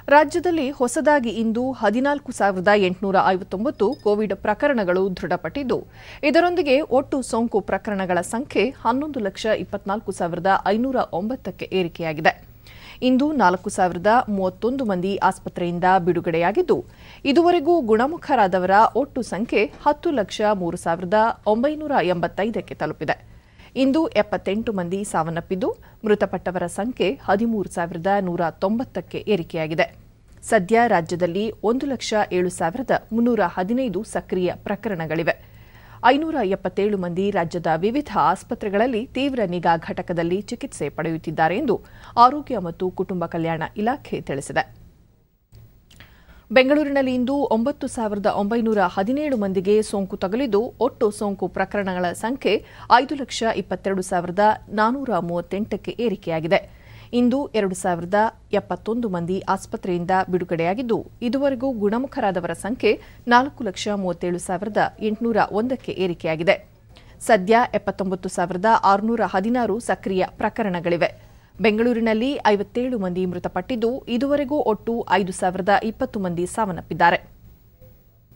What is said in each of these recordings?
ರಾಜ್ಯದಲ್ಲಿ ಹೊಸದಾಗಿ ಇಂದು ಹದಿನಾಲ್ಕು ಸಾವಿರದ ಎಂಟುನೂರ ಐವತ್ತೊಂಬತ್ತು ಕೋವಿಡ್ ಪ್ರಕರಣಗಳು ದೃಢಪಟ್ಟಿದ್ದು ಇದರೊಂದಿಗೆ ಒಟ್ಟು ಸೋಂಕು ಪ್ರಕರಣಗಳ ಸಂಖ್ಯೆ ಹನ್ನೊಂದು ಲಕ್ಷ ಇಪ್ಪತ್ನಾಲ್ಕು ಸಾವಿರದ ಐನೂರ ಒಂಬತ್ತಕ್ಕೆ ಏರಿಕೆಯಾಗಿದೆ ಇಂದು ನಾಲ್ಕು ಸಾವಿರದ ಮೂವತ್ತೊಂದು ಮಂದಿ ಆಸ್ಪತ್ರೆಯಿಂದ ಬಿಡುಗಡೆಯಾಗಿದ್ದು ಇದುವರೆಗೂ ಗುಣಮುಖರಾದವರ ಒಟ್ಟು ಸಂಖ್ಯೆ ಹತ್ತು ಲಕ್ಷ ಮೂರು ಸಾವಿರದ ಒಂಬೈನೂರ ಎಂಬತ್ತೈದಕ್ಕೆ ತಲುಪಿದೆ ಇಂದು ಎಪ್ಪತ್ತೆಂಟು ಮಂದಿ ಸಾವನ್ನಪ್ಪಿದ್ದು ಮೃತಪಟ್ಟವರ ಸಂಖ್ಯೆ ಹದಿಮೂರು ಸಾವಿರದ ನೂರ ತೊಂಬತ್ತಕ್ಕೆ ಏರಿಕೆಯಾಗಿದೆ ಸದ್ಯ ರಾಜ್ಯದಲ್ಲಿ ಒಂದು ಲಕ್ಷ ಏಳು ಸಾವಿರದ ಮುನ್ನೂರ ಹದಿನೈದು ಸಕ್ರಿಯ ಪ್ರಕರಣಗಳಿವೆ ಐನೂರ ಎಪ್ಪತ್ತೇಳು ಮಂದಿ ರಾಜ್ಯದ ವಿವಿಧ ಆಸ್ಪತ್ರೆಗಳಲ್ಲಿ ತೀವ್ರ ನಿಗಾ ಘಟಕದಲ್ಲಿ ಚಿಕಿತ್ಸೆ ಪಡೆಯುತ್ತಿದ್ದಾರೆ ಎಂದು ಆರೋಗ್ಯ ಮತ್ತು ಕುಟುಂಬ ಕಲ್ಯಾಣ ಇಲಾಖೆ ತಿಳಿಸಿದೆ ಬೆಂಗಳೂರಿನಲ್ಲಿ ಇಂದು ಒಂಬತ್ತು ಸಾವಿರದ ಒಂಬೈನೂರ ಹದಿನೇಳು ಮಂದಿಗೆ ಸೋಂಕು ತಗುಲಿದ್ದು ಒಟ್ಟು ಸೋಂಕು ಪ್ರಕರಣಗಳ ಸಂಖ್ಯೆ ಐದು ಲಕ್ಷ ಇಪ್ಪತ್ತೆರಡು ಸಾವಿರದ ನಾನೂರ ಮೂವತ್ತೆಂಟಕ್ಕೆ ಏರಿಕೆಯಾಗಿದೆ ಇಂದು ಎರಡು ಸಾವಿರದ ಎಪ್ಪತ್ತೊಂದು ಮಂದಿ ಆಸ್ಪತ್ರೆಯಿಂದ ಬಿಡುಗಡೆಯಾಗಿದ್ದು ಇದುವರೆಗೂ ಗುಣಮುಖರಾದವರ ಸಂಖ್ಯೆ ನಾಲ್ಕು ಲಕ್ಷ ಮೂವತ್ತೇಳು ಸಾವಿರದ ಎಂಟುನೂರ ಒಂದಕ್ಕೆ ಏರಿಕೆಯಾಗಿದೆ ಸದ್ಯ ಎಪ್ಪತ್ತೊಂಬತ್ತು ಸಾವಿರದ ಆರುನೂರ ಹದಿನಾರು ಸಕ್ರಿಯ ಪ್ರಕರಣಗಳಿವೆ ಬೆಂಗಳೂರಿನಲ್ಲಿ ಐವತ್ತೇಳು ಮಂದಿ ಮೃತಪಟ್ಟಿದ್ದು ಇದುವರೆಗೂ ಒಟ್ಟು ಐದು ಸಾವಿರದ ಇಪ್ಪತ್ತು ಮಂದಿ ಸಾವನ್ನಪ್ಪಿದ್ದಾರೆ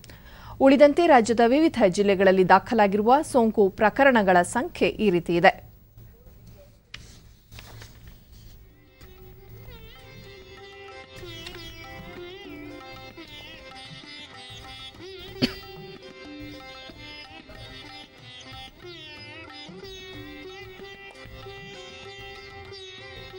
ಉಳಿದಂತೆ ರಾಜ್ಯದ ವಿವಿಧ ಜಿಲ್ಲೆಗಳಲ್ಲಿ ದಾಖಲಾಗಿರುವ ಸೋಂಕು ಪ್ರಕರಣಗಳ ಸಂಖ್ಯೆ ಈ ರೀತಿ ಇದೆ